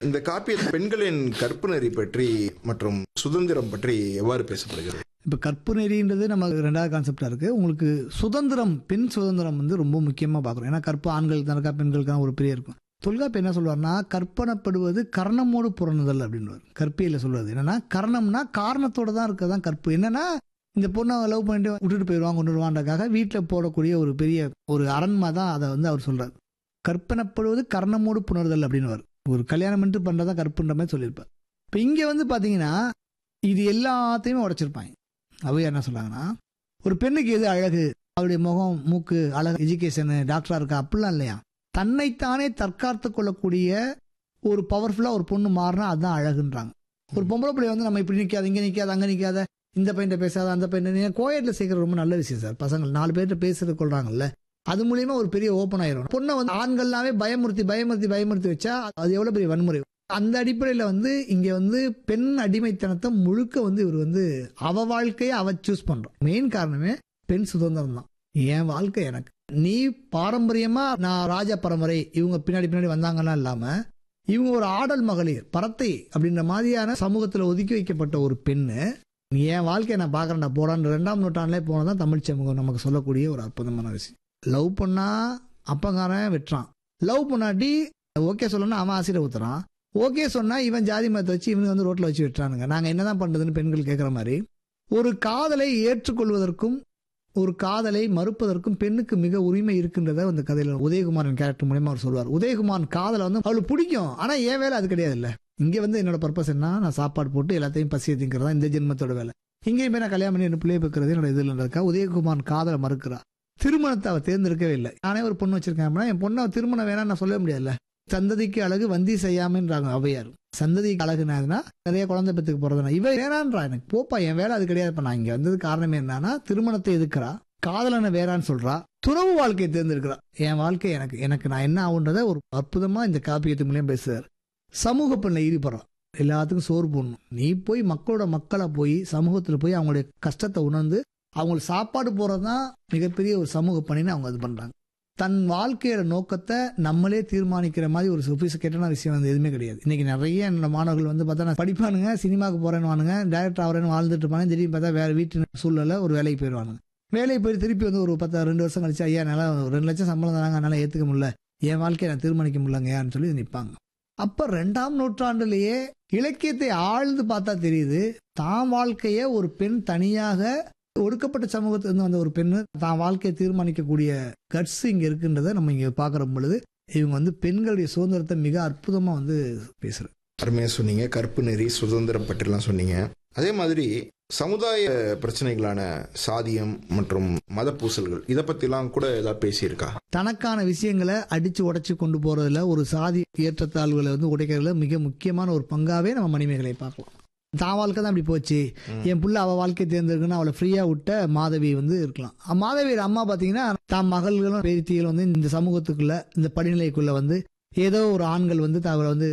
இந்த காப்பிய பெண்களின் கற்பு நெறி பற்றி மற்றும் சுதந்திரம் பற்றி எவ்வாறு பேசப்படுகிறது இப்போ கற்பு நெறின்றது நம்ம ரெண்டாவது கான்செப்டாக இருக்குது உங்களுக்கு சுதந்திரம் பெண் சுதந்திரம் வந்து ரொம்ப முக்கியமாக பார்க்குறோம் ஏன்னா கற்பு ஆண்களுக்கு தான் இருக்கா பெண்களுக்கு தான் ஒரு பெரிய இருக்கும் தொல்காப்பு என்ன சொல்வார்னா கற்பனப்படுவது கர்ணமோடு புறணுதல் அப்படின்னு கற்பியில் சொல்வது என்னன்னா கர்ணம்னா காரணத்தோட தான் இருக்கதான் கற்பு என்னன்னா இந்த பொண்ணை லவ் பண்ணிட்டு விட்டுட்டு போயிடுவாங்க கொண்டு வருவான்றக்காக வீட்டில் போடக்கூடிய ஒரு பெரிய ஒரு அரண்மா தான் அதை வந்து அவர் சொல்றாரு கற்பனப்படுவது கர்ணமோடு புணர்தல் அப்படின்னு ஒரு கல்யாணம் பண்ணிட்டு பண்ணுறதா கற்புன்ற மாதிரி சொல்லியிருப்பார் இப்போ இங்கே வந்து பார்த்தீங்கன்னா இது எல்லாத்தையுமே உடைச்சிருப்பாங்க அவை என்ன சொல்றாங்கன்னா ஒரு பெண்ணுக்கு எது அழகு அவருடைய முகம் மூக்கு அழகு எஜுகேஷனு டாக்டரா இருக்கா அப்படிலாம் இல்லையா தன்னைத்தானே தற்காத்து கொள்ளக்கூடிய ஒரு பவர்ஃபுல்லா ஒரு பொண்ணு மாறினா அதுதான் அழகுன்றாங்க ஒரு பொம்பளை பிள்ளை வந்து நம்ம இப்படி நிக்காத இங்க நிக்காத அங்க நிக்காத இந்த பையன்ட்ட பேசாத அந்த பையன் கோயட்ல சேர்க்கறது ரொம்ப நல்ல விஷயம் சார் பசங்க நாலு பேர்கிட்ட பேசுறது கொள்றாங்கல்ல அது மூலியமா ஒரு பெரிய ஓப்பன் ஆயிரும் பொண்ணை வந்து ஆண்கள்லாமே பயமுறுத்தி பயமுறுத்தி பயமுறுத்தி வச்சா அது எவ்வளவு பெரிய வன்முறை அந்த அடிப்படையில் வந்து இங்க வந்து பெண் அடிமைத்தனத்தை முழுக்க வந்து இவர் வந்து அவ வாழ்க்கையை அவ சூஸ் பண்றான் மெயின் காரணமே பெண் சுதந்திரம் தான் என் வாழ்க்கை எனக்கு நீ பாரம்பரியமா நான் ராஜா பரம்பரை இவங்க பின்னாடி பின்னாடி வந்தாங்கன்னா இல்லாம இவங்க ஒரு ஆடல் மகளிர் பரத்தை அப்படின்ற மாதிரியான சமூகத்துல ஒதுக்கி வைக்கப்பட்ட ஒரு பெண்ணு நீ என் வாழ்க்கையை நான் பாக்குறேன்டா போடான்னு ரெண்டாம் நூற்றாண்டுல போனதான் தமிழ் சமூகம் நமக்கு சொல்லக்கூடிய ஒரு அற்புதமான விஷயம் லவ் பண்ணா அப்பங்காரன் வெட்டுறான் லவ் பண்ணாட்டி ஓகே சொல்லணும்னா அவன் ஆசிரியர் ஊத்துறான் ஓகே சொன்னா இவன் ஜாதி மதத்தை வச்சு இவனுக்கு வந்து ரோட்ல வச்சு விட்டுறானுங்க நாங்க என்னதான் பண்றதுன்னு பெண்கள் கேட்குற மாதிரி ஒரு காதலை ஏற்றுக்கொள்வதற்கும் ஒரு காதலை மறுப்பதற்கும் பெண்ணுக்கு மிக உரிமை இருக்கின்றத அந்த கதையில உதயகுமாரன் கேரக்டர் மூலயமா அவர் சொல்வார் உதயகுமாரன் காதலை வந்து அவளுக்கு பிடிக்கும் ஆனா என் வேலை அது கிடையாது இல்ல இங்க வந்து என்னோட பர்பஸ் என்ன நான் சாப்பாடு போட்டு எல்லாத்தையும் பசியை திங்கிறதா இந்த ஜென்மத்தோட வேலை இங்கேயுமே நான் கல்யாணம் பண்ணி என்ன பிள்ளைய வைக்கிறது என்னோட இதுலன்றதுக்கா உதயகுமாரன் காதலை மறுக்கிறா திருமணத்தை அவ தேர்ந்தெடுக்கவே இல்லை நானே ஒரு பொண்ணு வச்சிருக்கேன் அப்படின்னா என் பொண்ணை திருமணம் வேணாம் நான் சொல்ல முடியாதுல்ல சந்ததிக்கு அழகு வந்தி செய்யாமன்றாங்க அவையார் சந்ததிக்கு அழகுனாதுன்னா நிறைய குழந்தை பெற்றுக்கு போறதுனா இவ வேணான்றா எனக்கு போப்பா என் வேலை அது கிடையாது இப்ப நான் இங்க வந்தது காரணமே என்னன்னா திருமணத்தை எதுக்குறா காதலனை வேறான்னு சொல்றா துறவு வாழ்க்கையை தேர்ந்தெடுக்கிறா என் வாழ்க்கை எனக்கு எனக்கு நான் என்ன ஆகுன்றத ஒரு அற்புதமா இந்த காப்பியத்து மூலியம் பேசுறாரு சமூக பெண்ணில் ஈடுபடுறான் எல்லாத்துக்கும் சோறு போடணும் நீ போய் மக்களோட மக்களை போய் சமூகத்துல போய் அவங்களுடைய கஷ்டத்தை உணர்ந்து அவங்களுக்கு சாப்பாடு போறதுதான் மிகப்பெரிய ஒரு சமூக பணின்னு அவங்க இது பண்றாங்க தன் வாழ்க்கையோட நோக்கத்தை நம்மளே தீர்மானிக்கிற மாதிரி ஒரு சொபிசிகேட்டான விஷயம் வந்து எதுவுமே கிடையாது இன்னைக்கு நிறைய என்னோட மாணவர்கள் வந்து பார்த்தா நான் படிப்பானுங்க சினிமாவுக்கு போறேன்னு வானுங்க டேரக்டர் ஆகிறேன்னு வாழ்ந்துட்டு இருப்பாங்க திடீர்னு பார்த்தா வேற வீட்டு சூழ்நிலை ஒரு வேலைக்கு போயிடுவானுங்க வேலைக்கு போய் திருப்பி வந்து ஒரு பத்து ரெண்டு வருஷம் கழிச்சு ஐயா நல்லா ரெண்டு லட்சம் சம்பளம் தராங்க அதனால ஏத்துக்க முடியல என் வாழ்க்கையை நான் தீர்மானிக்க முடியலங்கயான்னு சொல்லி நிற்பாங்க அப்ப ரெண்டாம் நூற்றாண்டுலேயே இலக்கியத்தை ஆழ்ந்து பார்த்தா தெரியுது தான் வாழ்க்கைய ஒரு பெண் தனியாக ஒடுக்கப்பட்ட சமூகத்திலிருந்து வந்த ஒரு பெண்ணு தான் வாழ்க்கையை தீர்மானிக்கக்கூடிய கட்ஸ் இங்க இருக்குன்றத நம்ம இங்க பாக்குற பொழுது இவங்க வந்து பெண்களுடைய சுதந்திரத்தை மிக அற்புதமா வந்து பேசுறாரு அருமையா சொன்னீங்க கற்பு நெறி சுதந்திரம் பற்றிலாம் சொன்னீங்க அதே மாதிரி சமுதாய பிரச்சனைகளான சாதியம் மற்றும் மத பூசல்கள் இதை பத்திலாம் கூட ஏதாவது பேசியிருக்கா தனக்கான விஷயங்களை அடிச்சு உடைச்சு கொண்டு போறதுல ஒரு சாதி ஏற்றத்தாழ்வுகளை வந்து உடைக்கிறதுல மிக முக்கியமான ஒரு பங்காவே நம்ம மணிமேகலை பார்க்கலாம் தான் வாழ்க்கை தான் அப்படி போச்சு என் புள்ள அவ வாழ்க்கை தேர்ந்தெடுக்கணும் அவளை ஃப்ரீயா விட்ட மாதவி வந்து இருக்கலாம் அ, மாதவியோட அம்மா பாத்தீங்கன்னா தான் மகள்களும் பேத்திகளும் வந்து இந்த சமூகத்துக்குள்ள இந்த படிநிலைக்குள்ள வந்து ஏதோ ஒரு ஆண்கள் வந்து அவளை வந்து